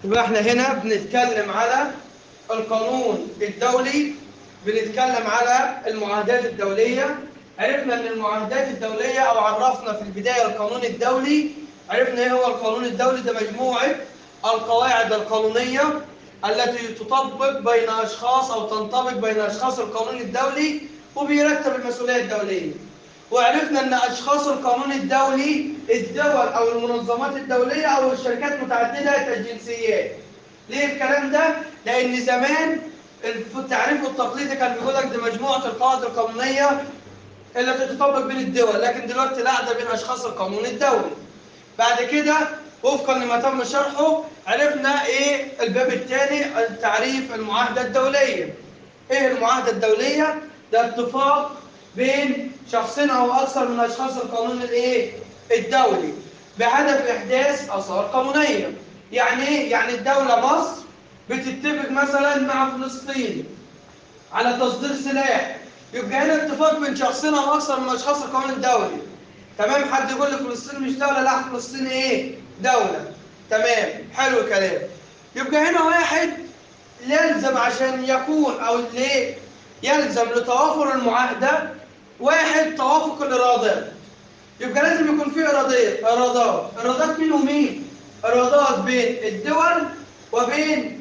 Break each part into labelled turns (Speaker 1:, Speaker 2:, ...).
Speaker 1: يبقى احنا هنا بنتكلم على القانون الدولي بنتكلم على المعاهدات الدولية عرفنا ان المعاهدات الدولية او عرفنا في البداية القانون الدولي عرفنا ايه هو القانون الدولي ده مجموعة القواعد القانونية التي تطبق بين اشخاص او تنطبق بين اشخاص القانون الدولي وبيرتب المسؤولية الدولية وعرفنا ان اشخاص القانون الدولي الدول او المنظمات الدوليه او الشركات متعدده الجنسيات ليه الكلام ده لان زمان في التعريف التقليدي كان بيقول لك دي مجموعه القواعد القانونيه التي تطبق بين الدول لكن دلوقتي لا ده بين اشخاص القانون الدولي بعد كده وفقا لما تم شرحه عرفنا ايه الباب الثاني التعريف المعاهده الدوليه ايه المعاهده الدوليه ده اتفاق بين شخصين او اكثر من اشخاص القانون الايه الدولي بهدف احداث اثار قانونيه يعني ايه يعني الدوله مصر بتتفق مثلا مع فلسطين على تصدير سلاح يبقى هنا اتفاق بين شخصين او اكثر من اشخاص القانون الدولي تمام حد يقول لي فلسطين مش دوله لا فلسطين ايه دوله تمام حلو الكلام يبقى هنا واحد يلزم عشان يكون او ليه يلزم لتوافر المعاهده واحد توافق الارادات يبقى لازم يكون في ارادات ارادات ارادات مين ومين ارادات بين الدول وبين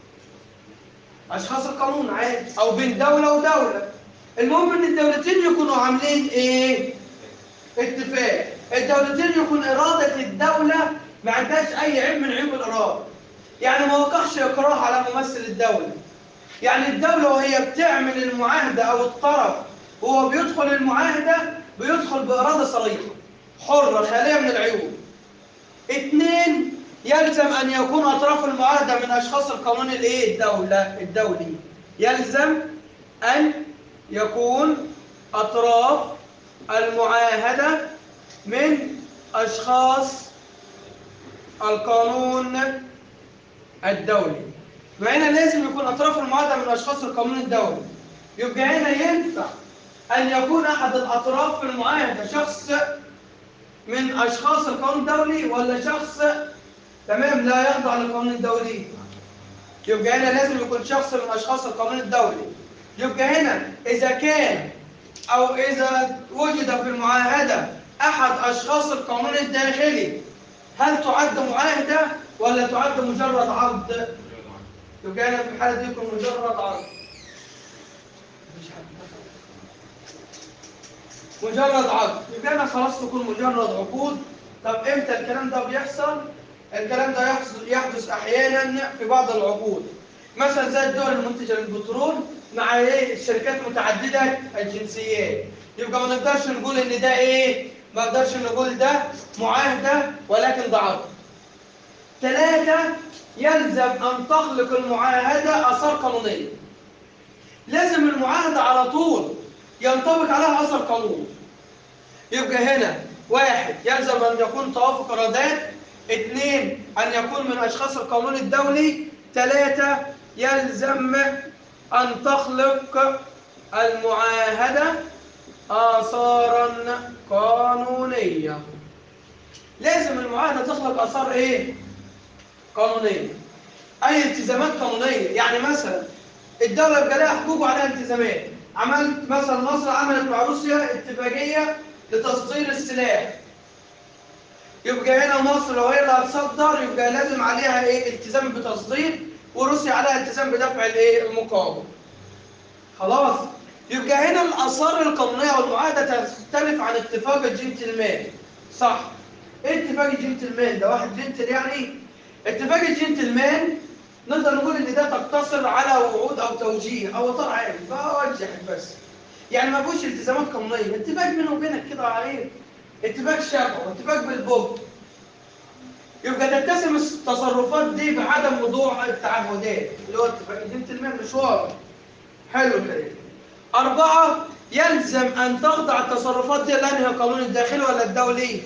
Speaker 1: اشخاص القانون عادي او بين دوله ودوله المهم ان الدولتين يكونوا عاملين ايه اتفاق الدولتين يكون اراده الدوله ما عندهاش اي عيب من عيوب الاراده يعني ما وقعش اكراه على ممثل الدوله يعني الدوله وهي بتعمل المعاهده او الطرف وهو بيدخل المعاهدة بيدخل بإرادة صريحة حرة خالية من العيوب اثنين يلزم أن يكون أطراف المعاهدة من أشخاص القانون الإيه الدولة الدولي يلزم أن يكون أطراف المعاهدة من أشخاص القانون الدولي وهنا لازم يكون أطراف المعاهدة من أشخاص القانون الدولي يبقى هنا ينفع أن يكون أحد الأطراف في المعاهدة شخص من أشخاص القانون الدولي ولا شخص تمام لا يخضع للقانون الدولي يبقى هنا لازم يكون شخص من أشخاص القانون الدولي يبقى هنا إذا كان أو إذا وجد في المعاهدة أحد أشخاص القانون الداخلي هل تعد معاهدة ولا تعد مجرد عقد؟ يبقى هنا في الحالة دي يكون مجرد عقد مجرد عقد يبقى انا خلاص تكون مجرد عقود طب امتى الكلام ده بيحصل الكلام ده يحصل يحدث احيانا في بعض العقود مثلا زي الدول المنتجه للبترول مع ايه الشركات متعدده الجنسيات يبقى ما نقدرش نقول ان ده ايه ما نقدرش نقول ده معاهده ولكن ده عقد ثلاثه يلزم ان تخلق المعاهده اثار قانونيه لازم المعاهده على طول ينطبق عليها اثر قانون يبقى هنا واحد يلزم ان يكون توافق ارادات اثنين ان يكون من اشخاص القانون الدولي ثلاثة يلزم ان تخلق المعاهدة آثارا قانونية لازم المعاهدة تخلق آثار ايه؟ قانونية أي التزامات قانونية يعني مثلا الدولة يبقى لها حقوق وعليها التزامات عملت مثلا مصر عملت مع روسيا اتفاقية لتصدير السلاح يبقى هنا مصر لو هي اللي هتصدر يبقى لازم عليها ايه التزام بتصدير وروسيا عليها التزام بدفع الايه المقابل خلاص يبقى هنا الاثار القانونيه والمعاهده تختلف عن اتفاق الجنتلمان صح ايه اتفاق الجنتلمان ده واحد جنتل يعني اتفاق الجنتلمان نقدر نقول ان ده تقتصر على وعود او توجيه او اطار عام بوجه بس يعني ما فيهوش التزامات قانونيه اتفاق بينه وبينك كده عليه اتفاق شفوي اتفاق بالبوك يبقى تتسم التصرفات دي بعدم وضوح التعهدات اللي هو اتفاق الجنتلمان مش واضح حلو كده أربعة يلزم أن تخضع التصرفات دي لأنهي القانون الداخلي ولا الدولي؟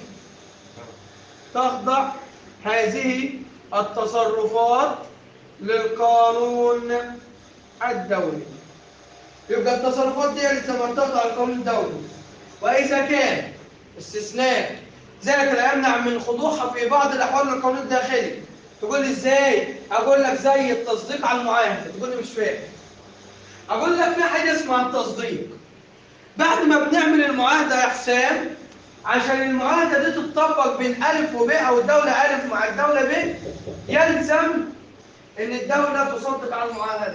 Speaker 1: تخضع هذه التصرفات للقانون الدولي يبقى التصرفات دي يلزم أن تخضع للقانون الدولي وإذا كان استثناء ذلك لا يمنع من خضوعها في بعض الأحوال للقانون الداخلي تقول لي ازاي اقول لك زي التصديق على المعاهده تقول لي مش فاهم اقول لك في حاجه اسمها التصديق بعد ما بنعمل المعاهده يا حسام عشان المعاهده دي تطبق بين الف وب او الدوله الف مع الدوله ب يلزم ان الدوله تصدق على المعاهده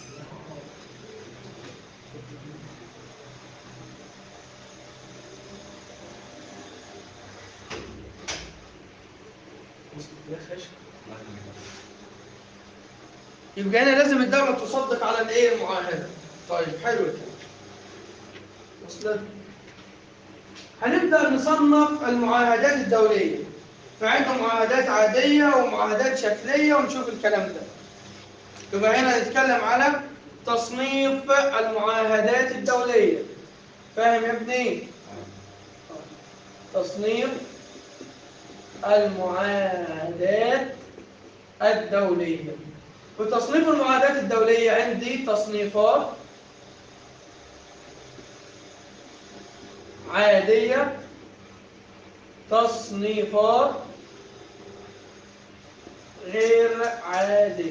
Speaker 1: يبقى هنا لازم الدولة تصدق على الايه المعاهدة طيب حلو الكلام وصلت هنبدأ نصنف المعاهدات الدولية فعنده معاهدات عادية ومعاهدات شكلية ونشوف الكلام ده يبقى هنا نتكلم على تصنيف المعاهدات الدولية فاهم يا ابني؟ تصنيف المعاهدات الدولية وتصنيف المعاهدات الدولية عندي تصنيفات عادية تصنيفات غير عادية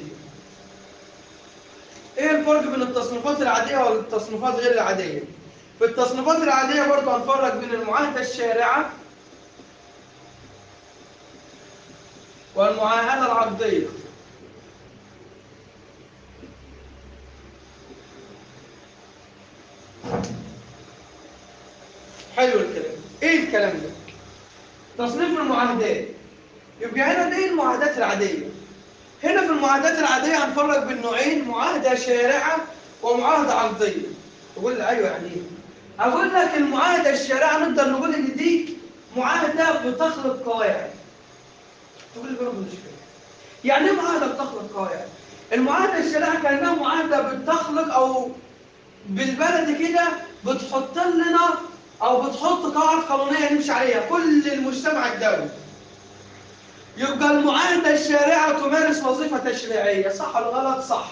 Speaker 1: ايه الفرق بين التصنيفات العادية والتصنيفات غير العادية في التصنيفات العادية برضه هنفرق بين المعاهدة الشارعة والمعاهدة العقدية حلو الكلام ايه الكلام ده تصنيف المعاهدات يبقى هنا دي المعاهدات العادية هنا في المعاهدات العادية هنفرق بين نوعين معاهدة شارعة ومعاهدة عقدية تقول لي ايوه يعني ايه اقول لك المعاهدة الشارعة نقدر نقول ان دي معاهدة بتخلق قواعد تقول لي برضه مش فاهم يعني ايه معاهدة بتخلق قواعد المعاهدة الشارعة كأنها معاهدة بتخلق او بالبلد كده بتحط لنا او بتحط قواعد قانونيه نمشي عليها كل المجتمع الدولي يبقى المعاهده الشارعه تمارس وظيفه تشريعيه صح ولا غلط صح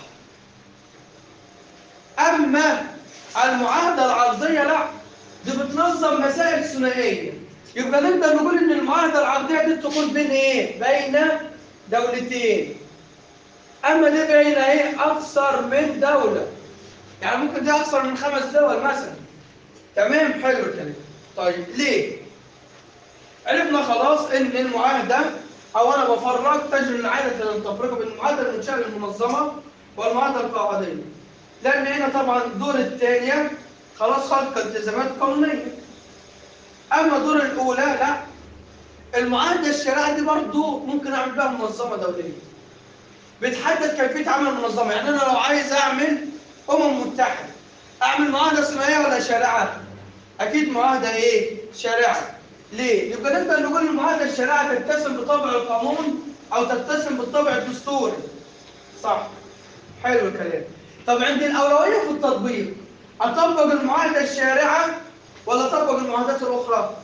Speaker 1: اما المعاهده العرضيه لا دي بتنظم مسائل ثنائيه يبقى نقدر نقول ان المعاهده العرضيه دي تكون بين ايه بين دولتين اما دي بين ايه اكثر من دوله يعني ممكن دي اكثر من خمس دول مثلا تمام حلو الكلام طيب ليه عرفنا خلاص ان المعاهده او انا بفرق تجري العاده التفرقه بين المعاهده المنشاه المنظمه والمعاهده القاعديه لان هنا طبعا الدور الثانيه خلاص خلق التزامات قانونيه اما الدور الاولى لا المعاهده الشرعيه دي برضو ممكن اعمل بها منظمه دوليه بتحدد كيفيه عمل المنظمه يعني انا لو عايز اعمل امم متحده اعمل معاهده ثنائيه ولا شارعه اكيد معاهده ايه شارعه ليه يبقى نقدر نقول المعاهده الشارعه تتسم بطبع القانون او تتسم بالطبع الدستوري صح حلو الكلام طب عندي الاولويه في التطبيق اطبق المعاهده الشارعه ولا اطبق المعاهدات الاخرى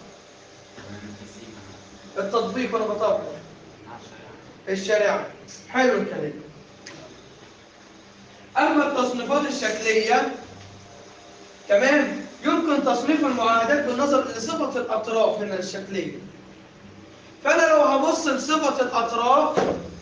Speaker 1: التطبيق وانا بطبق الشارعه حلو الكلام اما التصنيفات الشكليه تمام يمكن تصنيف المعاهدات بالنظر لصفة الأطراف هنا الشكلية فأنا لو هبص لصفة الأطراف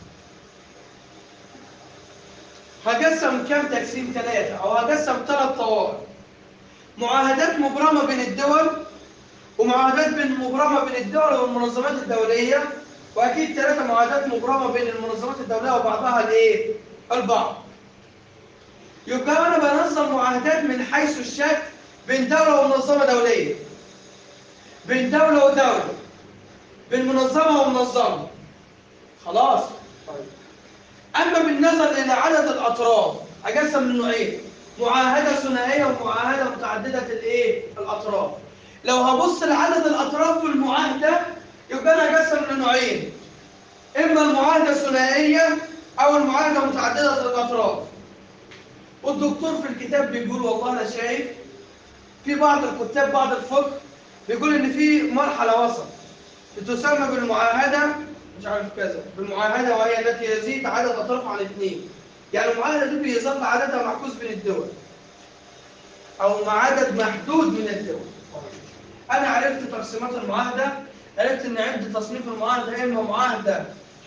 Speaker 1: هقسم كام تقسيم ثلاثة أو هقسم ثلاث طوائف معاهدات مبرمة بين الدول ومعاهدات بين مبرمة بين الدول والمنظمات الدولية وأكيد ثلاثة معاهدات مبرمة بين المنظمات الدولية وبعضها الإيه؟ البعض يبقى أنا بنظم معاهدات من حيث الشكل بين دولة ومنظمة دولية بين دولة ودولة بين منظمة ومنظمة خلاص طيب أما بالنظر إلى عدد الأطراف أقسم من نوعين معاهدة ثنائية ومعاهدة متعددة الإيه؟ الأطراف لو هبص لعدد الأطراف في المعاهدة يبقى أنا أقسم من نوعين إما المعاهدة الثنائية أو المعاهدة متعددة الأطراف والدكتور في الكتاب بيقول والله أنا شايف في بعض الكتاب بعض الفقه بيقول ان في مرحله وسط تسمى بالمعاهده مش عارف كذا بالمعاهده وهي التي يزيد عدد اطرافها عن اثنين يعني المعاهده دي بيظل عددها معكوس بين الدول او مع عدد محدود من الدول انا عرفت تقسيمات المعاهده عرفت ان عندي تصنيف المعاهده اما معاهده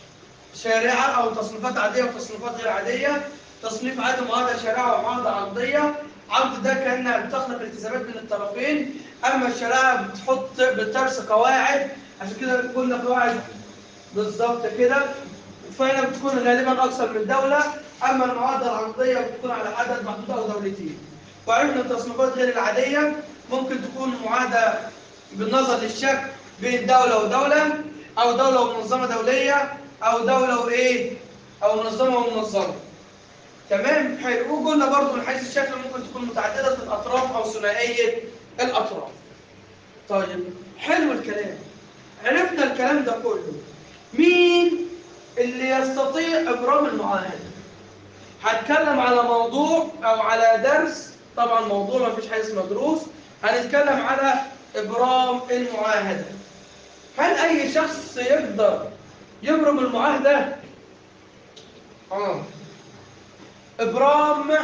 Speaker 1: شارعة أو تصنيفات عادية وتصنيفات غير عادية تصنيف عادي معاهدة شارعة ومعاهدة عرضية عرض ده كأنها بتخلق التزامات بين الطرفين أما الشارعة بتحط بترسى قواعد عشان كده قلنا قواعد بالظبط كده فهنا بتكون غالبا أكثر من دولة أما المعاهدة العرضية بتكون على عدد محدود أو دولتين وعرفنا التصنيفات غير العادية ممكن تكون معاهدة بالنظر للشكل بين دولة ودولة أو دولة ومنظمة دولية أو دولة وإيه أو منظمة ومنظمة تمام حلو وقلنا برضو من حيث الشكل ممكن تكون متعددة الأطراف أو ثنائية الأطراف طيب حلو الكلام عرفنا الكلام ده كله مين اللي يستطيع إبرام المعاهدة هتكلم على موضوع أو على درس طبعا موضوع ما فيش حاجة اسمها دروس هنتكلم على إبرام المعاهدة هل أي شخص يقدر يبرم المعاهدة؟ آه إبرام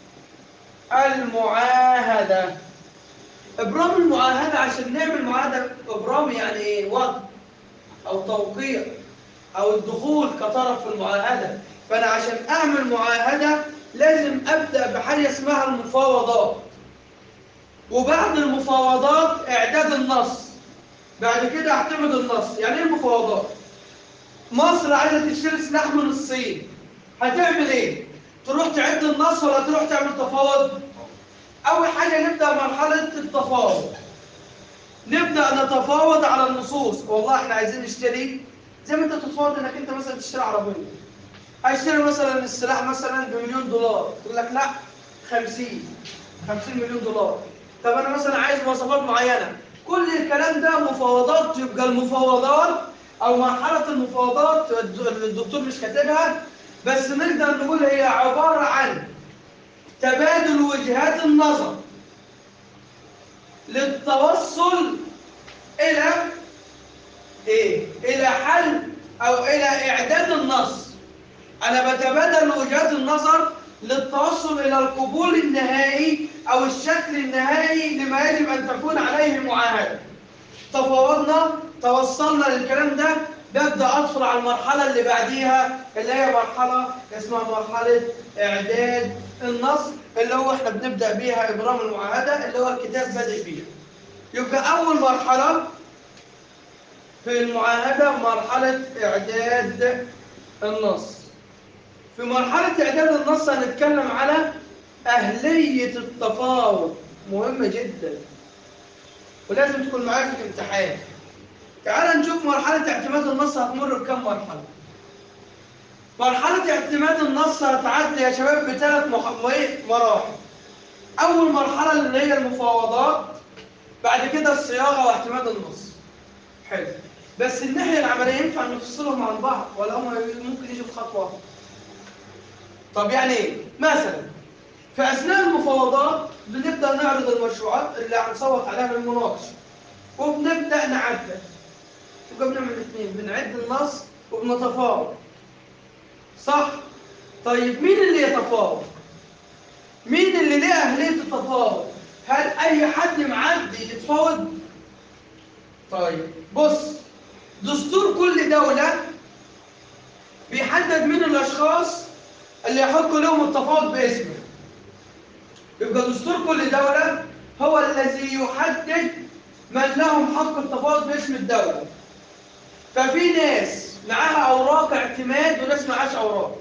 Speaker 1: المعاهدة إبرام المعاهدة عشان نعمل معاهدة إبرام يعني إيه؟ وضع أو توقيع أو الدخول كطرف في المعاهدة فأنا عشان أعمل معاهدة لازم أبدأ بحاجة اسمها المفاوضات وبعد المفاوضات إعداد النص بعد كده أعتمد النص يعني إيه المفاوضات؟ مصر عايزة تشتري سلاح من الصين هتعمل إيه؟ تروح تعد النص ولا تروح تعمل تفاوض؟ أول حاجة نبدأ مرحلة التفاوض نبدأ نتفاوض على النصوص والله احنا عايزين نشتري زي ما انت تتفاوض انك انت مثلا تشتري عربية هيشتري مثلا السلاح مثلا بمليون دولار تقول لك لا 50 50 مليون دولار طب انا مثلا عايز مواصفات معينة كل الكلام ده مفاوضات يبقى المفاوضات او مرحلة المفاوضات الدكتور مش كاتبها بس نقدر نقول هي عبارة عن تبادل وجهات النظر للتوصل إلى إيه؟ إلى حل أو إلى إعداد النص أنا بتبادل وجهات النظر للتوصل إلى القبول النهائي أو الشكل النهائي لما يجب أن تكون عليه المعاهدة تفاوضنا توصلنا للكلام ده ببدأ أدخل على المرحلة اللي بعديها اللي هي مرحلة اسمها مرحلة إعداد النص اللي هو احنا بنبدأ بيها إبرام المعاهدة اللي هو الكتاب بادئ بيها يبقى أول مرحلة في المعاهدة مرحلة إعداد النص في مرحلة إعداد النص هنتكلم على أهلية التفاوض مهمة جدا ولازم تكون معايا في الامتحان تعال نشوف مرحلة اعتماد النص هتمر بكم مرحلة مرحلة اعتماد النص هتعدي يا شباب بثلاث مراحل أول مرحلة اللي هي المفاوضات بعد كده الصياغة واعتماد النص حلو بس الناحية العملية ينفع نفصلهم عن بعض ولا هم ممكن يجوا في خطوة واحدة طب يعني ايه؟ مثلا في أثناء المفاوضات بنبدأ نعرض المشروعات اللي هنصوت عليها للمناقشة وبنبدأ نعدل يبقى بنعمل الاثنين بنعد النص وبنتفاوض صح طيب مين اللي يتفاوض مين اللي ليه اهليه التفاوض هل اي حد معدي يتفاوض طيب بص دستور كل دوله بيحدد مين الاشخاص اللي يحق لهم التفاوض باسمه يبقى دستور كل دوله هو الذي يحدد من لهم حق التفاوض باسم الدوله ففي ناس معاها اوراق اعتماد وناس معاش اوراق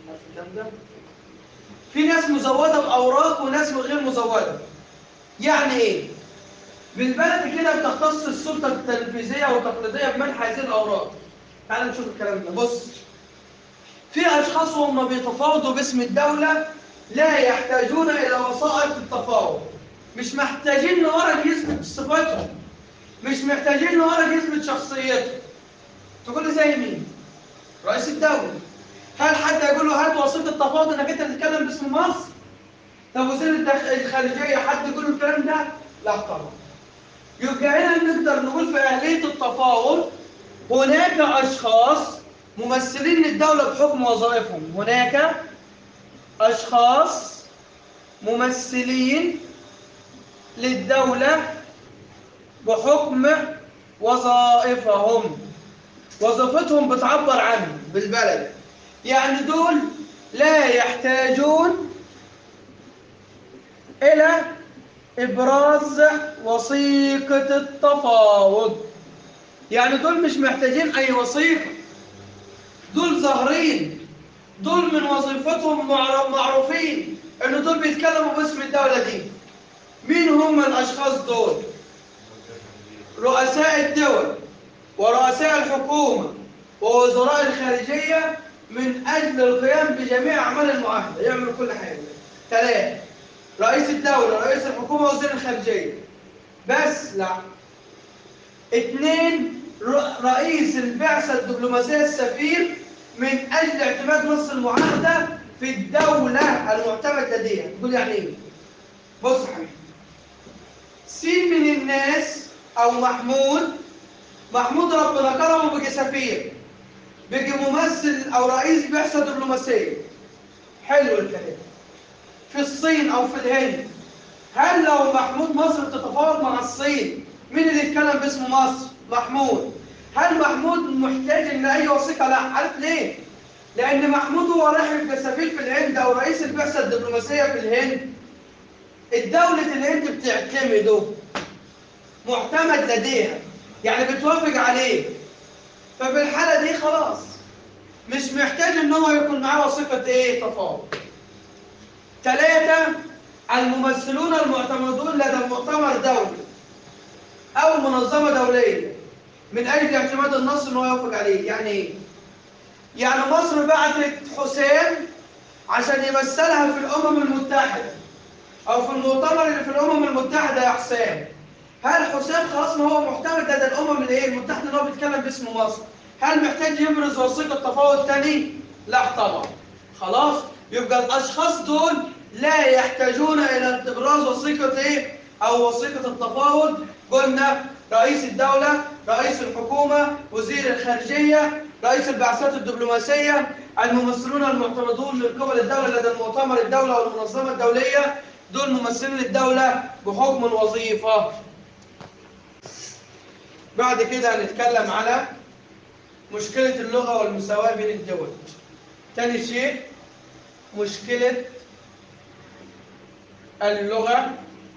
Speaker 1: في ناس مزوده باوراق وناس غير مزوده يعني ايه بالبلد كده بتختص السلطه التنفيذيه والتقليديه بمنح هذه الاوراق تعال نشوف الكلام ده بص في اشخاص هم بيتفاوضوا باسم الدوله لا يحتاجون الى وسائط التفاوض مش محتاجين لورق يثبت صفاتهم مش محتاجين لورق يثبت شخصيتهم تقول لي زي مين؟ رئيس الدولة هل حد يقول له هات وسيط التفاوض انك انت تتكلم باسم مصر؟ طب وزير الخارجية حد يقول له الكلام ده؟ لا طبعا يبقى هنا نقدر نقول في أهلية التفاوض هناك أشخاص ممثلين للدولة بحكم وظائفهم هناك أشخاص ممثلين للدولة بحكم وظائفهم وظيفتهم بتعبر عنهم بالبلد يعني دول لا يحتاجون إلى إبراز وثيقة التفاوض يعني دول مش محتاجين أي وثيقة دول ظاهرين دول من وظيفتهم معر- معروفين إن دول بيتكلموا باسم الدولة دي مين هم الأشخاص دول؟ رؤساء الدول ورؤساء الحكومة ووزراء الخارجية من أجل القيام بجميع أعمال المعاهدة يعملوا كل حاجة ثلاثة رئيس الدولة رئيس الحكومة وزير الخارجية بس لا اثنين ر- رئيس البعثة الدبلوماسية السفير من أجل اعتماد نص المعاهدة في الدولة المعتمد لديها تقول يعني إيه؟ بص يا حبيبي سين من الناس أو محمود محمود ربنا كرمه بقي سفير بقي ممثل أو رئيس بعثة دبلوماسية حلو الكلام في الصين أو في الهند هل لو محمود مصر تتفاوض مع الصين مين اللي يتكلم باسم مصر؟ محمود هل محمود محتاج ان اي وثيقه؟ لا عارف ليه؟ لان محمود هو رايح يبقى سفير في الهند او رئيس البعثه الدبلوماسيه في الهند الدولة الهند بتعتمده معتمد لديها يعني بتوافق عليه ففي الحالة دي خلاص مش محتاج ان هو يكون معاه وثيقة ايه تفاوض ثلاثة الممثلون المعتمدون لدى مؤتمر دولي او منظمة دولية من اجل اعتماد النص ان هو يوافق عليه يعني ايه يعني مصر بعتت حسين عشان يمثلها في الامم المتحده او في المؤتمر اللي في الامم المتحده يا حسام هل حسام خلاص ما هو معتمد لدى الامم الايه المتحده ان هو بيتكلم باسم مصر هل محتاج يبرز وثيقه تفاوض تاني لا طبعا خلاص يبقى الاشخاص دول لا يحتاجون الى ابراز وثيقه ايه او وثيقه التفاوض قلنا رئيس الدوله رئيس الحكومه وزير الخارجيه رئيس البعثات الدبلوماسيه الممثلون المعتمدون من قبل الدوله لدى المؤتمر الدوله والمنظمه الدوليه دول ممثلين الدولة بحكم الوظيفة بعد كده هنتكلم على مشكلة اللغة والمساواة بين الدول تاني شيء مشكلة اللغة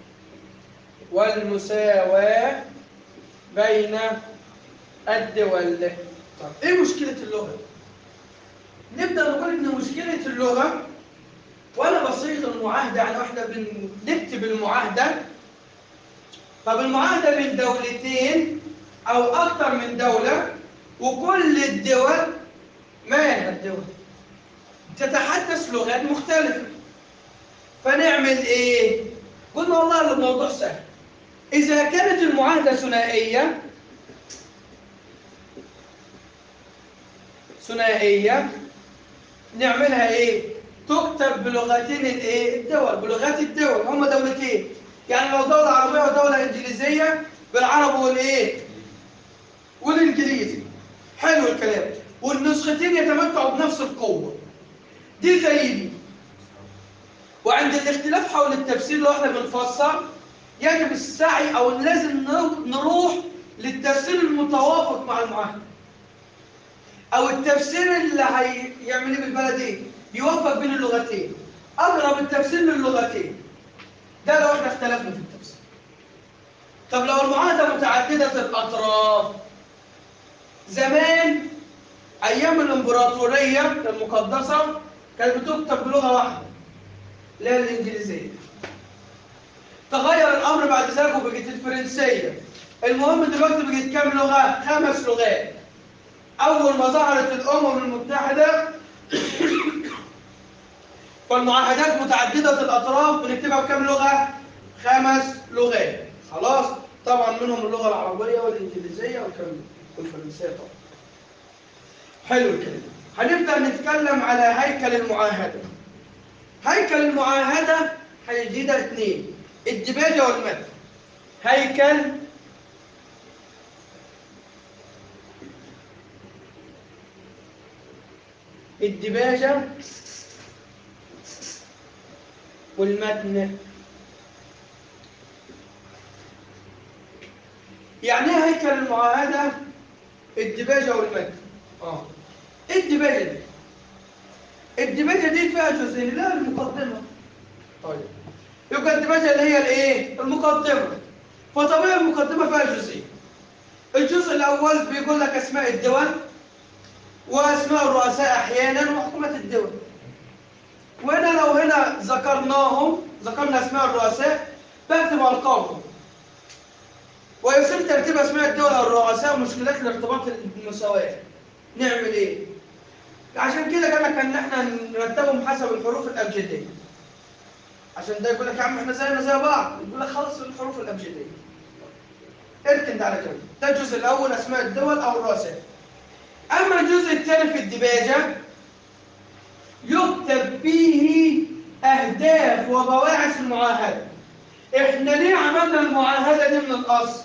Speaker 1: والمساواة بين الدول طب ايه مشكلة اللغة؟ نبدأ نقول ان مشكلة اللغة وانا بصيغ المعاهده يعني احنا بنكتب المعاهده طب المعاهده بين دولتين او اكثر من دوله وكل الدول ما هي الدول تتحدث لغات مختلفه فنعمل ايه قلنا والله الموضوع سهل اذا كانت المعاهده ثنائيه ثنائيه نعملها ايه تكتب بلغتين الايه الدول بلغات الدول هم دولتين يعني لو دولة عربية ودولة انجليزية بالعربي والايه والانجليزي حلو الكلام والنسختين يتمتعوا بنفس القوة دي زي دي وعند الاختلاف حول التفسير لو احنا بنفسر يجب السعي او لازم نروح للتفسير المتوافق مع المعاهدة او التفسير اللي هيعمل ايه بالبلدين يوفق بين اللغتين اقرب التفسير للغتين ده لو احنا اختلفنا في التفسير طب لو المعاهده متعدده الاطراف زمان ايام الامبراطوريه المقدسه كانت بتكتب بلغه واحده اللي هي الانجليزيه تغير الامر بعد ذلك وبقت الفرنسيه المهم دلوقتي بقت كام لغه خمس لغات اول ما ظهرت الامم المتحده فالمعاهدات متعددة الأطراف بنكتبها بكام لغة؟ خمس لغات خلاص؟ طبعا منهم اللغة العربية والإنجليزية والكلام والفرنسية طبعا حلو الكلام هنبدأ نتكلم على هيكل المعاهدة هيكل المعاهدة هيجي ده اثنين الدباجة والمتن هيكل الدباجة والمتن يعني ايه هيكل المعاهدة الدباجة والمتن اه ايه الدباجه دي؟ الدباجه دي فيها جزئين اللي هي المقدمه طيب يبقى الدباجه اللي هي الايه؟ المقدمه فطبيعي المقدمه فيها جزئين الجزء الاول بيقول لك اسماء الدول واسماء الرؤساء احيانا وحكومه الدول وهنا لو هنا ذكرناهم ذكرنا اسماء الرؤساء بكتب ارقامهم ويصير ترتيب اسماء الدول او الرؤساء ومشكلات الارتباط المساواه نعمل ايه عشان كده قال لك ان احنا نرتبهم حسب الحروف الابجديه عشان ده يقول لك يا عم احنا زينا زي بعض يقول لك خلص الحروف الابجديه اركن ده على جنب ده الجزء الاول اسماء الدول او الرؤساء اما الجزء الثاني في الدباجه يكتب فيه اهداف وبواعث المعاهده احنا ليه عملنا المعاهده دي من الاصل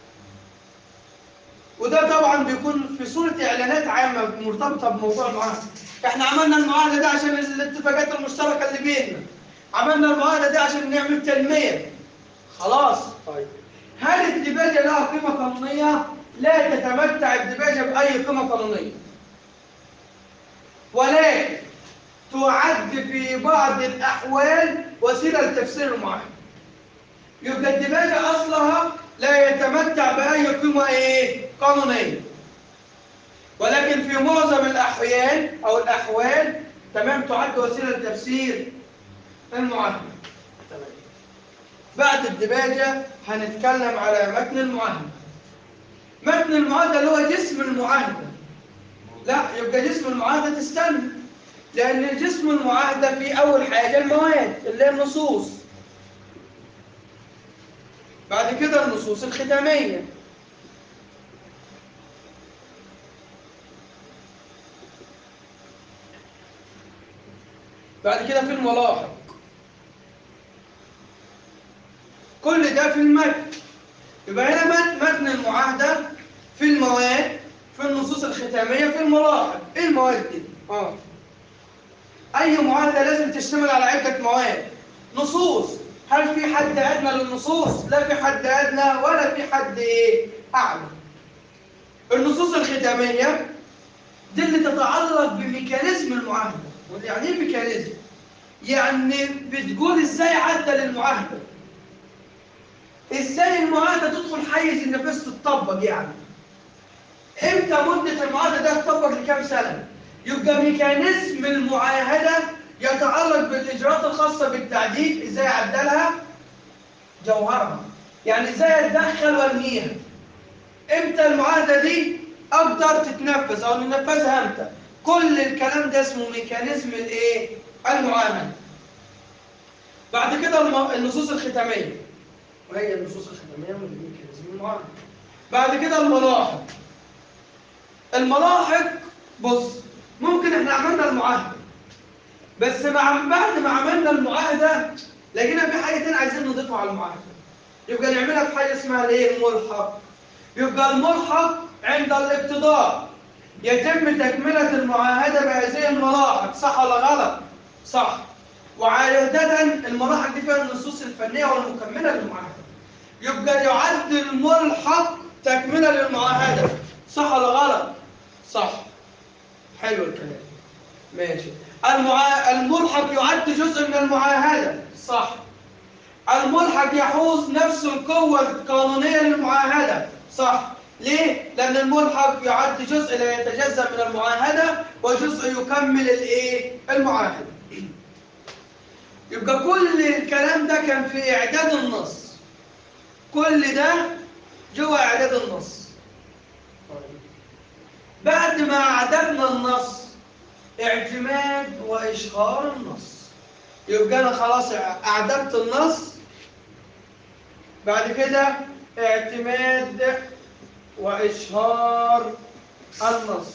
Speaker 1: وده طبعا بيكون في صوره اعلانات عامه مرتبطه بموضوع المعاهده احنا عملنا المعاهده دي عشان الاتفاقات المشتركه اللي بيننا عملنا المعاهده دي عشان نعمل تنميه خلاص طيب هل الدباجه لها قيمه قانونيه لا تتمتع الدباجه باي قيمه قانونيه ولكن تعد في بعض الأحوال وسيلة لتفسير المعاهدة يبقى الدباجة أصلها لا يتمتع بأي قيمة إيه؟ قانونية ولكن في معظم الأحيان أو الأحوال تمام تعد وسيلة لتفسير المعاهدة تمام بعد الدباجة هنتكلم على متن المعاهدة متن المعاهدة اللي هو جسم المعاهدة لا يبقى جسم المعاهدة تستنى لأن جسم المعاهدة فيه أول حاجة المواد اللي هي النصوص بعد كده النصوص الختامية بعد كده في الملاحق كل ده في المتن يبقى هنا مت- متن المعاهدة في المواد في النصوص الختامية في الملاحق ايه المواد دي؟ اه أي معاهدة لازم تشتمل على عدة مواد نصوص هل في حد أدنى للنصوص؟ لا في حد أدنى ولا في حد إيه؟ أعلى النصوص الختامية دي اللي تتعلق بميكانيزم المعاهدة يعني إيه ميكانيزم؟ يعني بتقول إزاي عدل المعاهدة إزاي المعاهدة تدخل حيز النفس تطبق يعني إمتى مدة المعاهدة ده تطبق لكام سنة؟ يبقى ميكانيزم المعاهدة يتعلق بالإجراءات الخاصة بالتعديل إزاي أعدلها جوهرها يعني إزاي أتدخل وأنهيها إمتى المعاهدة دي أقدر تتنفذ أو ننفذها إمتى كل الكلام ده اسمه ميكانيزم الإيه؟ المعاهدة بعد كده الم- النصوص الختامية وهي النصوص الختامية من ميكانيزم المعاهدة بعد كده الملاحق الملاحق بص ممكن احنا عملنا المعاهدة بس مع بعد ما عملنا المعاهدة لقينا في حاجة تانية عايزين نضيفها على المعاهدة يبقى نعملها في حاجة اسمها الايه الملحق يبقى الملحق عند الابتداء يتم تكملة المعاهدة بهذه الملاحق صح ولا غلط؟ صح وعادة الملاحق دي فيها النصوص الفنية والمكملة للمعاهدة يبقى يعد الملحق تكملة للمعاهدة صح ولا غلط؟ صح حلو الكلام ماشي المعا... الملحق يعد جزء من المعاهدة صح الملحق يحوز نفس القوة القانونية للمعاهدة صح ليه؟ لأن الملحق يعد جزء لا يتجزأ من المعاهدة وجزء يكمل الإيه؟ المعاهدة يبقى كل الكلام ده كان في إعداد النص كل ده جوه إعداد النص بعد ما أعددنا النص اعتماد وإشهار النص يبقى أنا خلاص أعددت النص بعد كده اعتماد وإشهار النص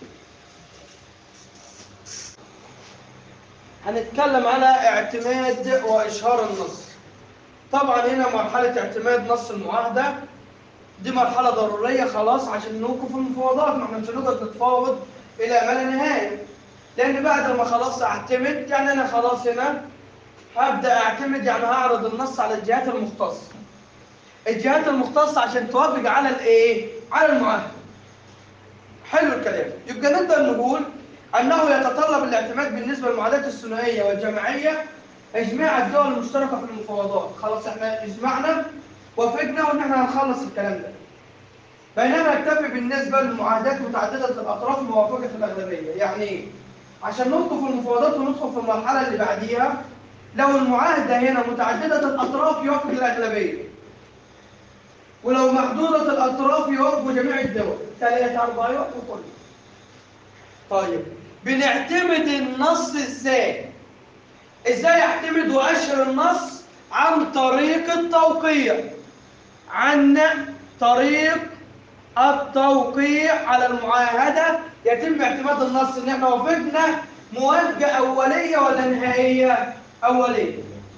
Speaker 1: هنتكلم على اعتماد وإشهار النص طبعا هنا مرحلة اعتماد نص المعاهدة دي مرحلة ضرورية خلاص عشان نوقف المفاوضات ما احنا مش هنقعد نتفاوض إلى ما لا نهاية لأن بعد ما خلاص أعتمد يعني أنا خلاص هنا هبدأ أعتمد يعني هعرض النص على الجهات المختصة الجهات المختصة عشان توافق على الإيه؟ على المعاهدة حلو الكلام يبقى نقدر نقول أنه يتطلب الاعتماد بالنسبة للمعاهدات الثنائية والجماعية إجماع الدول المشتركة في المفاوضات خلاص احنا اجمعنا وافقنا وإن احنا هنخلص الكلام ده بينما يكتفي بالنسبة للمعاهدات متعددة الأطراف موافقة الأغلبية يعني إيه؟ عشان ندخل في المفاوضات وندخل في المرحلة اللي بعديها لو المعاهدة هنا متعددة الأطراف يوافق الأغلبية ولو محدودة الأطراف يوافق جميع الدول ثلاثة أربعة يوافق كله طيب بنعتمد النص ازاي؟ ازاي اعتمد واشهر النص؟ عن طريق التوقيع عن طريق التوقيع على المعاهدة يتم اعتماد النص ان احنا وافقنا موافقة أولية ولا نهائية؟ أولية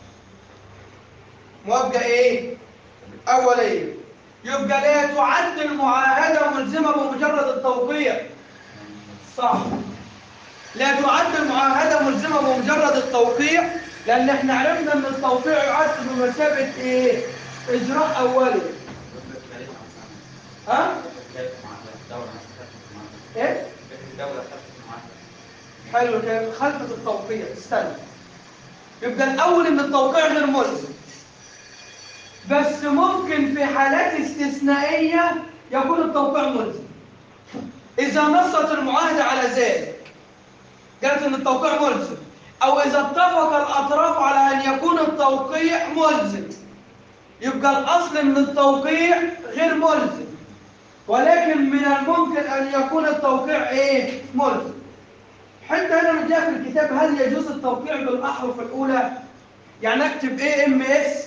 Speaker 1: موافقة ايه؟ أولية يبقى لا تعد المعاهدة ملزمة بمجرد التوقيع صح لا تعد المعاهدة ملزمة بمجرد التوقيع لأن احنا عرفنا أن التوقيع يعد بمثابة إيه؟ إجراء أولي ها؟ إيه؟ حلو كده خلفة التوقيع استنى يبقى الأول إن التوقيع غير ملزم بس ممكن في حالات استثنائية يكون التوقيع ملزم إذا نصت المعاهدة على ذلك قالت إن التوقيع ملزم أو إذا اتفق الأطراف على أن يكون التوقيع ملزم يبقى الأصل إن التوقيع غير ملزم ولكن من الممكن أن يكون التوقيع إيه؟ ملزم حتى هنا مديها في الكتاب هل يجوز التوقيع بالأحرف الأولى؟ يعني أكتب إيه إم إس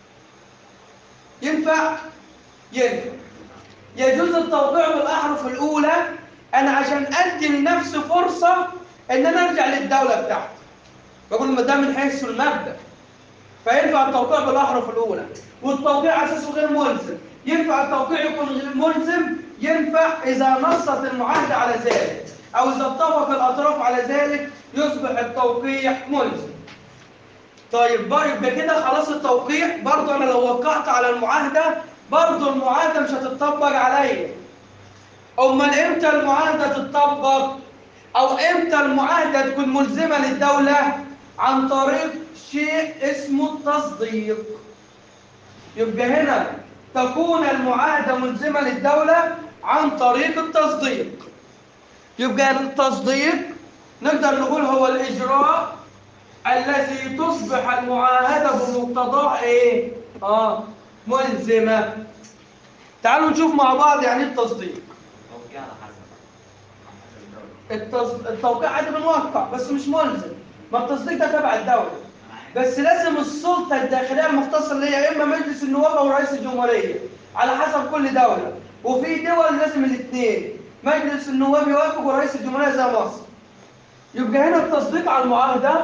Speaker 1: ينفع؟ ينفع يجوز التوقيع بالأحرف الأولى أنا عشان أدي لنفسي فرصة إن أنا أرجع للدولة بتاعتي بقول ما ده من حيث المبدأ فينفع التوقيع بالأحرف الأولى والتوقيع أساسه غير ملزم ينفع التوقيع يكون غير ملزم ينفع إذا نصت المعاهدة على ذلك أو إذا اتفق الأطراف على ذلك يصبح التوقيع ملزم طيب يبقى كده خلاص التوقيع برضه أنا لو وقعت على المعاهدة برضه المعاهدة مش هتطبق عليا أمال إمتى المعاهدة تطبق أو إمتى المعاهدة تكون ملزمة للدولة عن طريق شيء اسمه التصديق يبقى هنا تكون المعاهدة ملزمة للدولة عن طريق التصديق يبقى التصديق نقدر نقول هو الإجراء الذي تصبح المعاهدة بمقتضاه إيه؟ آه ملزمة تعالوا نشوف مع بعض يعني إيه التصديق
Speaker 2: توقيع على حسب على حسب الدولة
Speaker 1: التص... التوقيع عادي بنوقع بس مش ملزم ما التصديق ده تبع الدولة
Speaker 2: أنا عارف.
Speaker 1: بس لازم السلطة الداخلية المختصة اللي هي إما مجلس النواب أو رئيس الجمهورية على حسب كل دولة وفي دول لازم الاثنين مجلس النواب يوافق ورئيس الجمهورية زي مصر يبقى هنا التصديق على المعاهدة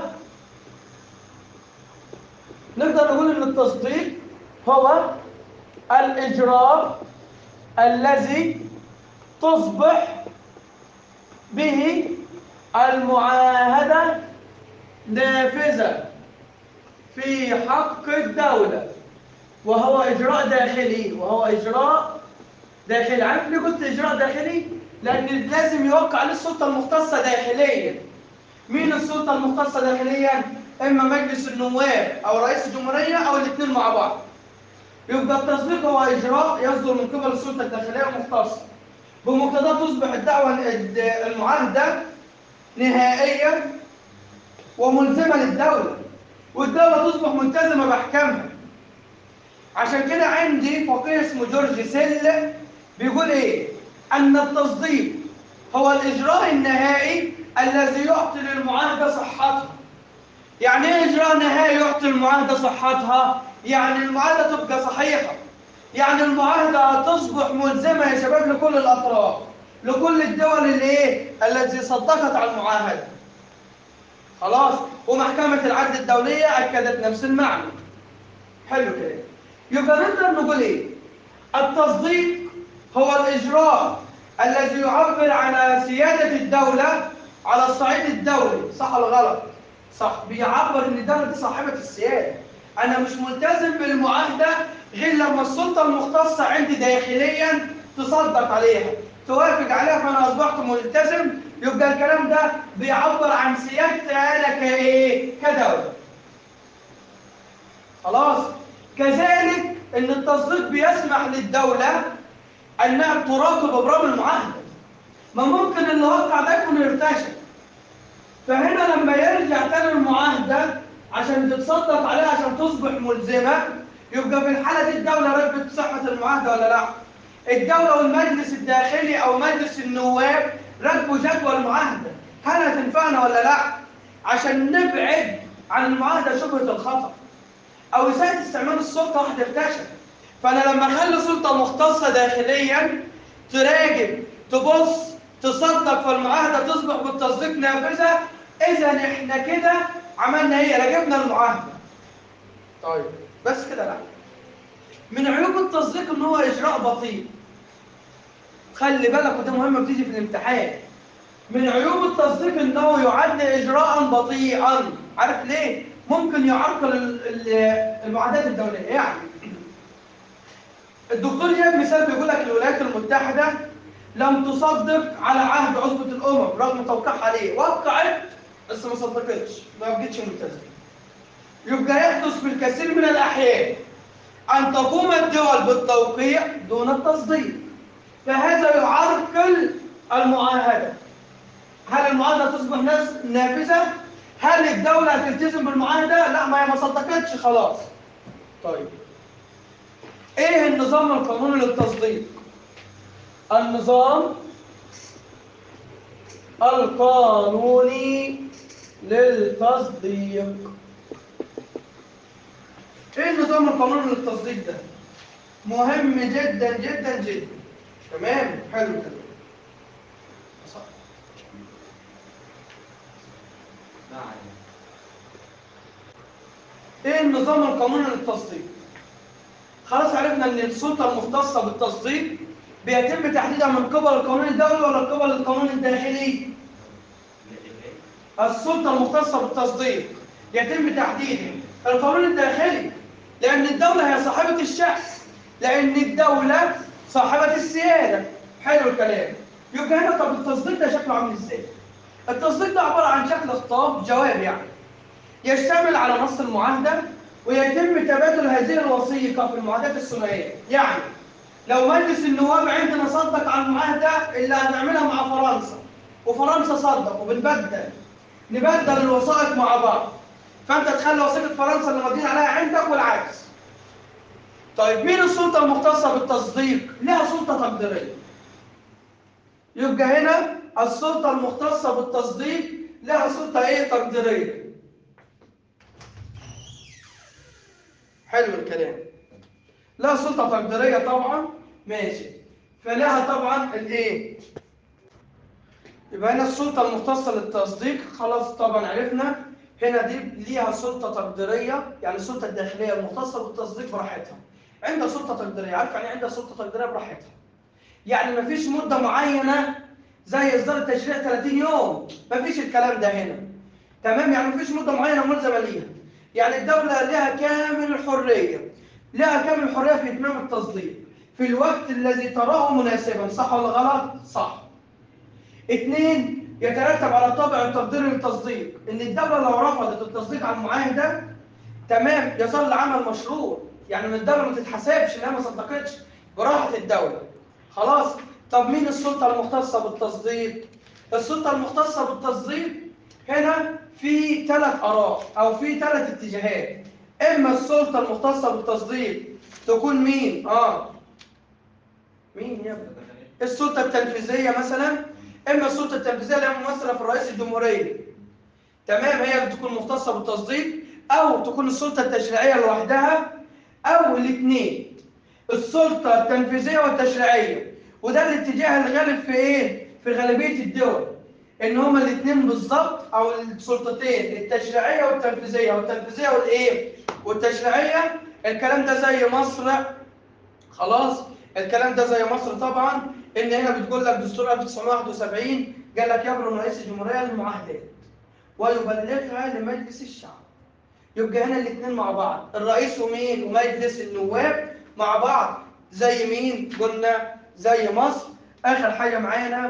Speaker 1: نقدر نقول إن التصديق هو الإجراء الذي تصبح به المعاهدة نافذة في حق الدولة وهو إجراء داخلي وهو إجراء داخلي عارف ليه قلت إجراء داخلي؟ لأن لازم يوقع عليه السلطة المختصة داخليا مين السلطة المختصة داخليا؟ إما مجلس النواب أو رئيس الجمهورية أو الاثنين مع بعض يبقى التصديق هو إجراء يصدر من قبل السلطة الداخلية المختصة بمقتضاه تصبح الدعوة المعاهدة نهائيا وملزمة للدولة والدولة تصبح ملتزمة بأحكامها عشان كده عندي فقيه اسمه جورج سيل بيقول ايه ان التصديق هو الاجراء النهائي الذي يعطي للمعاهدة صحتها يعني ايه اجراء نهائي يعطي المعاهدة صحتها يعني المعاهدة تبقى صحيحة يعني المعاهدة تصبح ملزمة يا شباب لكل الأطراف لكل الدول اللي ايه التي صدقت على المعاهدة خلاص ومحكمة العدل الدولية أكدت نفس المعنى حلو كده يبقى نقدر نقول ايه التصديق هو الإجراء الذي يعبر عن سيادة الدولة على الصعيد الدولي صح ولا غلط صح بيعبر ان الدولة دي صاحبة السيادة انا مش ملتزم بالمعاهدة غير لما السلطة المختصة عندي داخليا تصدق عليها توافق عليها فانا اصبحت ملتزم يبقى الكلام ده بيعبر عن سيادتي انا كايه كدوله خلاص كذلك ان التصديق بيسمح للدوله انها تراقب ابرام المعاهده ما ممكن اللي وقع ده يكون ارتشى فهنا لما يرجع تاني المعاهده عشان تتصدق عليها عشان تصبح ملزمه يبقى في الحاله دي الدوله رتبت صحه المعاهده ولا لا؟ الدوله والمجلس الداخلي او مجلس النواب رتبوا جدول المعاهده هل هتنفعنا ولا لا؟ عشان نبعد عن المعاهده شبهه الخطر او اساءه استعمال السلطه واحد ارتشى فانا لما اخلي سلطه مختصه داخليا تراجب تبص تصدق فالمعاهده تصبح بالتصديق نافذه اذا احنا كده عملنا ايه راجبنا المعاهده طيب بس كده لا من عيوب التصديق ان هو اجراء بطيء خلي بالك وده مهم بتيجي في الامتحان من عيوب التصديق انه يعد اجراء بطيئا عارف ليه ممكن يعرقل ال- ال- المعاهدات الدوليه يعني الدكتور جاب مثال بيقول لك الولايات المتحده لم تصدق على عهد عصبه الامم رغم توقيعها عليه وقعت بس ما صدقتش ما بقتش ملتزمه يبقى يحدث في الكثير من الاحيان ان تقوم الدول بالتوقيع دون التصديق فهذا يعرقل المعاهده هل المعاهده تصبح ناس- نافذه هل الدوله هتلتزم بالمعاهده لا ما هي ما صدقتش خلاص طيب ايه النظام القانوني للتصديق النظام القانوني للتصديق ايه النظام القانوني للتصديق ده مهم جدا جدا جدا تمام حلو كده صح.
Speaker 2: لا عادي.
Speaker 1: ايه النظام القانوني للتصديق خلاص عرفنا ان السلطه المختصه بالتصديق بيتم تحديدها من قبل القانون الدولي ولا قبل القانون الداخلي السلطه المختصه بالتصديق يتم تحديدها القانون الداخلي لان الدوله هي صاحبه الشخص لان الدوله صاحبه السياده حلو الكلام يبقى هنا طب التصديق ده شكله عامل ازاي التصديق ده عباره عن شكل خطاب جواب يعني يشتمل على نص المعاهدة ويتم تبادل هذه الوثيقة في المعاهدات الثنائية يعني لو مجلس النواب عندنا صدق على المعاهدة اللي هنعملها مع فرنسا وفرنسا صدق وبنبدل نبدل الوثائق مع بعض فأنت تخلي وثيقة فرنسا اللي ماضيين عليها عندك والعكس طيب مين السلطة المختصة بالتصديق؟ لها سلطة تقديرية يبقى هنا السلطة المختصة بالتصديق لها سلطة ايه تقديرية حلو الكلام لها سلطة تقديرية طبعا ماشي فلها طبعا الايه يبقى هنا السلطة المختصة للتصديق خلاص طبعا عرفنا هنا دي ليها سلطة تقديرية يعني السلطة الداخلية المختصة بالتصديق براحتها عندها سلطة تقديرية عارف يعني إيه عندها سلطة تقديرية براحتها يعني مفيش مدة معينة زي إصدار التشريع 30 يوم مفيش الكلام ده هنا تمام يعني مفيش مدة معينة ملزمة ليها يعني الدولة لها كامل الحرية لها كامل الحرية في إتمام التصديق في الوقت الذي تراه مناسبا صح ولا غلط؟ صح اثنين يترتب على الطابع التقديري للتصديق ان الدولة لو رفضت التصديق على المعاهدة تمام يظل عمل مشروع يعني من الدولة ما تتحسبش انها ما صدقتش براحة الدولة خلاص طب مين السلطة المختصة بالتصديق؟ السلطة المختصة بالتصديق هنا في ثلاث آراء أو في ثلاث اتجاهات إما السلطة المختصة بالتصديق تكون مين؟ آه مين يا ابني؟ السلطة التنفيذية مثلا إما السلطة التنفيذية اللي هي ممثلة في الرئيس الجمهورية تمام هي بتكون مختصة بالتصديق أو تكون السلطة التشريعية لوحدها أو الاثنين السلطة التنفيذية والتشريعية وده الاتجاه الغالب في إيه؟ في غالبية الدول إن هما الاثنين بالظبط أو السلطتين التشريعية والتنفيذية والتنفيذية والإيه؟ والتشريعية الكلام ده زي مصر خلاص الكلام ده زي مصر طبعا ان هنا بتقول لك دستور 1971 قال لك يبرم رئيس الجمهوريه المعاهدات ويبلغها لمجلس الشعب يبقى هنا الاثنين مع بعض الرئيس ومين ومجلس النواب مع بعض زي مين قلنا زي مصر اخر حاجه معانا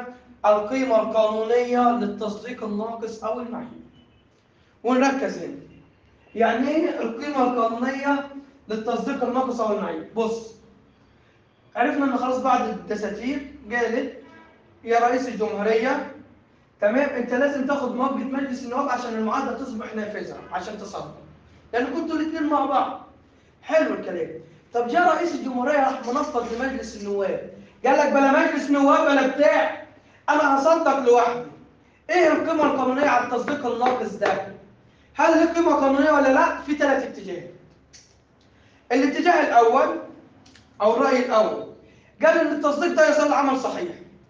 Speaker 1: القيمة القانونية للتصديق الناقص أو المعيب ونركز هنا يعني ايه القيمة القانونية للتصديق الناقص أو المعيب بص عرفنا ان خلاص بعد الدساتير قالت يا رئيس الجمهورية تمام انت لازم تاخد موافقة مجلس النواب عشان المعاهدة تصبح نافذة عشان تصدق لان كنتوا الاثنين مع بعض حلو الكلام طب جاء رئيس الجمهورية راح منفض لمجلس النواب قال لك بلا مجلس نواب بلا بتاع انا هصدق لوحدي ايه القيمة القانونية على التصديق الناقص ده هل له قيمة قانونية ولا لا في ثلاث اتجاهات الاتجاه الاول او الرأي الاول قال ان التصديق ده يظل عمل صحيح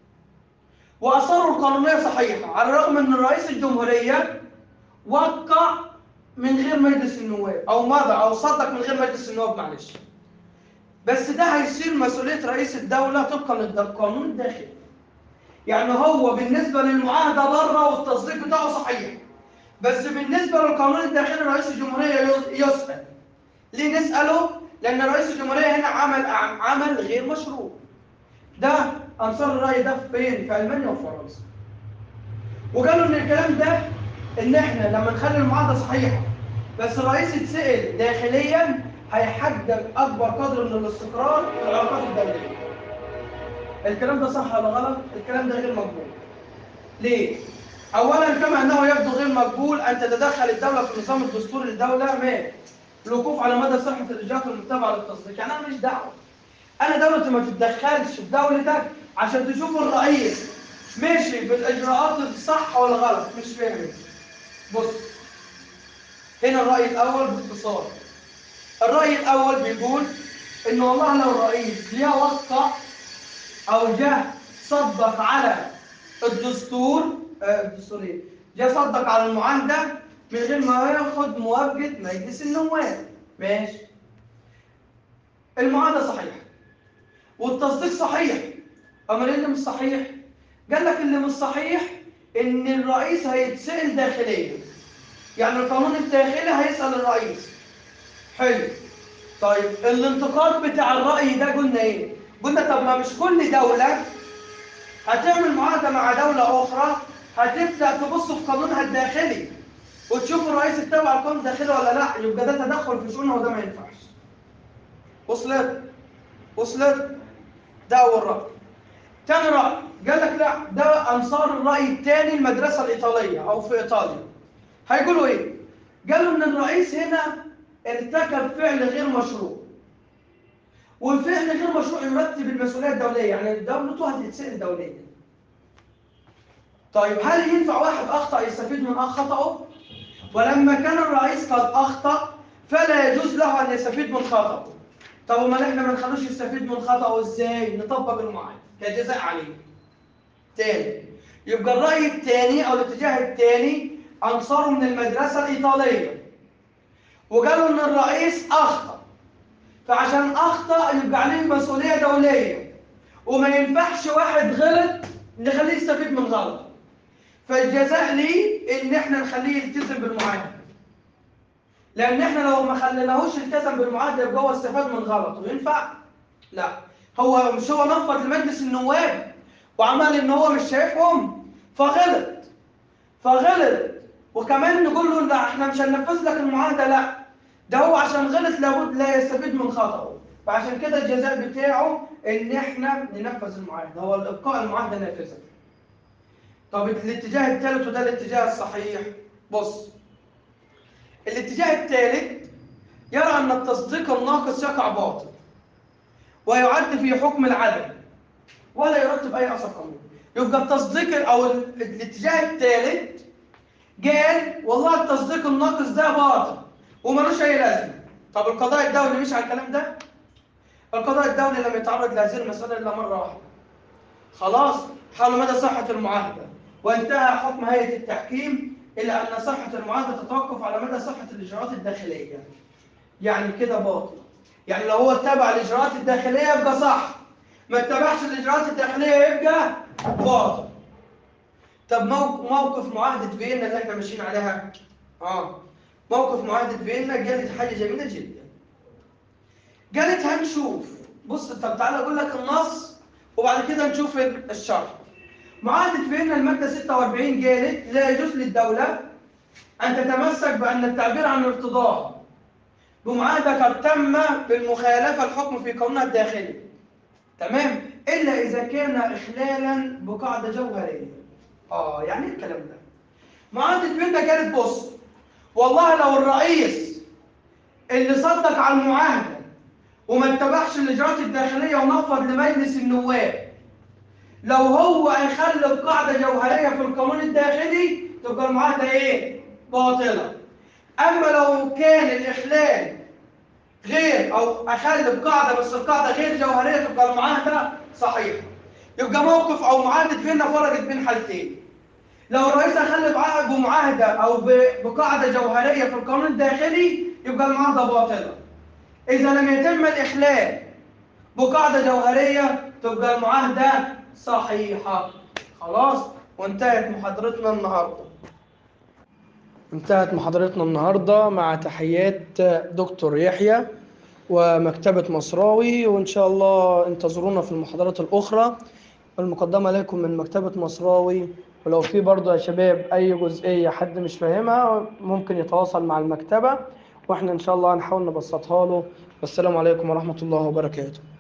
Speaker 1: واثاره القانونيه صحيحه على الرغم ان رئيس الجمهوريه وقع من غير مجلس النواب او مضى او صدق من غير مجلس النواب معلش بس ده هيصير مسؤوليه رئيس الدوله طبقا للقانون الداخلي يعني هو بالنسبه للمعاهده بره والتصديق بتاعه صحيح بس بالنسبه للقانون الداخلي رئيس الجمهوريه يسال ليه نساله لان رئيس الجمهوريه هنا عمل عمل غير مشروع ده انصار الراي ده فين في المانيا وفرنسا وقالوا ان الكلام ده ان احنا لما نخلي المعاهده صحيحه بس الرئيس يتسال داخليا هيحقق اكبر قدر من الاستقرار في العلاقات الدوليه الكلام ده صح ولا غلط الكلام ده غير مقبول ليه اولا كما انه يبدو غير مقبول ان تتدخل الدوله في النظام الدستوري للدوله ما الوقوف على مدى صحه الاجراءات المتبعه للتصديق يعني انا مش دعوه انا دولتي ما تتدخلش في دولتك عشان تشوف الرئيس ماشي بالاجراءات الصح ولا غلط مش فاهم بص هنا الراي الاول باختصار الراي الاول بيقول ان والله لو الرئيس جه وقع او جه صدق على الدستور آه الدستور ايه جه صدق على المعاهده من غير ما ياخد موافقه مجلس النواب ماشي المعاهده صحيحه والتصديق صحيح امال ايه اللي مش صحيح قال لك اللي مش صحيح ان الرئيس هيتسال داخليا يعني القانون الداخلي هيسال الرئيس حلو طيب الانتقاد بتاع الراي ده قلنا ايه قلنا طب ما مش كل دوله هتعمل معاهده مع دوله اخرى هتبدا تبص في قانونها الداخلي وتشوف الرئيس اتبع القانون الداخلي ولا لا يبقى ده تدخل في شؤونها وده ما ينفعش وصلت وصلت ده أول رأي تاني رأي قال لك لا ده أنصار الرأي الثاني المدرسة الإيطالية أو في إيطاليا هيقولوا إيه؟ قالوا إن الرئيس هنا ارتكب فعل غير مشروع والفعل غير مشروع يرتب المسؤولية الدولية يعني دولته هتتسأل دوليا طيب هل ينفع واحد أخطأ يستفيد من خطأه؟ ولما كان الرئيس قد أخطأ فلا يجوز له أن يستفيد من خطأه طب امال احنا ما نخلوش يستفيد من خطأه ازاي؟ نطبق المعاهده كجزاء عليه. تاني يبقى الرأي الثاني او الاتجاه الثاني انصاروا من المدرسة الإيطالية. وقالوا ان الرئيس اخطأ. فعشان اخطأ يبقى عليه مسؤولية دولية. وما ينفعش واحد غلط نخليه يستفيد من غلطه. فالجزاء ليه ان احنا نخليه يلتزم بالمعاهده. لان احنا لو ما خليناهوش التزم بالمعاهده يبقى هو استفاد من غلطه ينفع لا هو مش هو نفض لمجلس النواب وعمل ان هو مش شايفهم فغلط فغلط وكمان نقول له لا احنا مش هننفذ لك المعاهده لا ده هو عشان غلط لابد لا يستفيد من خطأه فعشان كده الجزاء بتاعه ان احنا ننفذ المعاهده هو ابقاء المعاهده نافذه طب الاتجاه الثالث وده الاتجاه الصحيح بص الاتجاه الثالث يرى أن التصديق الناقص يقع باطل ويعد في حكم العدم ولا يرتب أي أثر قانوني يبقى التصديق أو الاتجاه الثالث قال والله التصديق الناقص ده باطل وملوش أي لازمة طب القضاء الدولي مش على الكلام ده؟ القضاء الدولي لم يتعرض لهذه المسألة إلا مرة واحدة خلاص حال مدى صحة المعاهدة وانتهى حكم هيئة التحكيم إلى أن صحة المعاهدة تتوقف على مدى صحة الإجراءات الداخلية. يعني كده باطل. يعني لو هو اتبع الإجراءات الداخلية يبقى صح. ما اتبعش الإجراءات الداخلية يبقى باطل. طب موقف معاهدة فيينا اللي احنا ماشيين عليها اه موقف معاهدة فيينا قالت حاجة جميلة جدا. قالت هنشوف بص طب تعالى أقول لك النص وبعد كده نشوف الشرح. معاهدة فيينا المادة 46 قالت لا يجوز للدولة أن تتمسك بأن التعبير عن ارتضاها بمعاهدة قد تم بالمخالفة الحكم في قانونها الداخلي تمام إلا إذا كان إخلالا بقاعدة جوهرية آه يعني إيه الكلام ده معاهدة فيينا كانت بص والله لو الرئيس اللي صدق على المعاهدة وما اتبعش الإجراءات الداخلية ونفض لمجلس النواب لو هو هيخلي قاعدة جوهرية في القانون الداخلي تبقى المعاهدة إيه؟ باطلة. أما لو كان الإخلال غير أو أخلي بقاعدة بس القاعدة غير جوهرية تبقى المعاهدة صحيحة. يبقى موقف أو معاهدة فينا فرقت بين حالتين. لو الرئيس أخلي بعقد بمعاهدة أو ب- بقاعدة جوهرية في القانون الداخلي يبقى المعاهدة باطلة. إذا لم يتم الإخلال بقاعدة جوهرية تبقى المعاهدة صحيحة خلاص وانتهت محاضرتنا النهاردة انتهت محاضرتنا النهاردة مع تحيات دكتور يحيى ومكتبة مصراوي وإن شاء الله انتظرونا في المحاضرات الأخرى المقدمة لكم من مكتبة مصراوي ولو في برضه يا شباب أي جزئية حد مش فاهمها ممكن يتواصل مع المكتبة وإحنا إن شاء الله هنحاول نبسطها له والسلام عليكم ورحمة الله وبركاته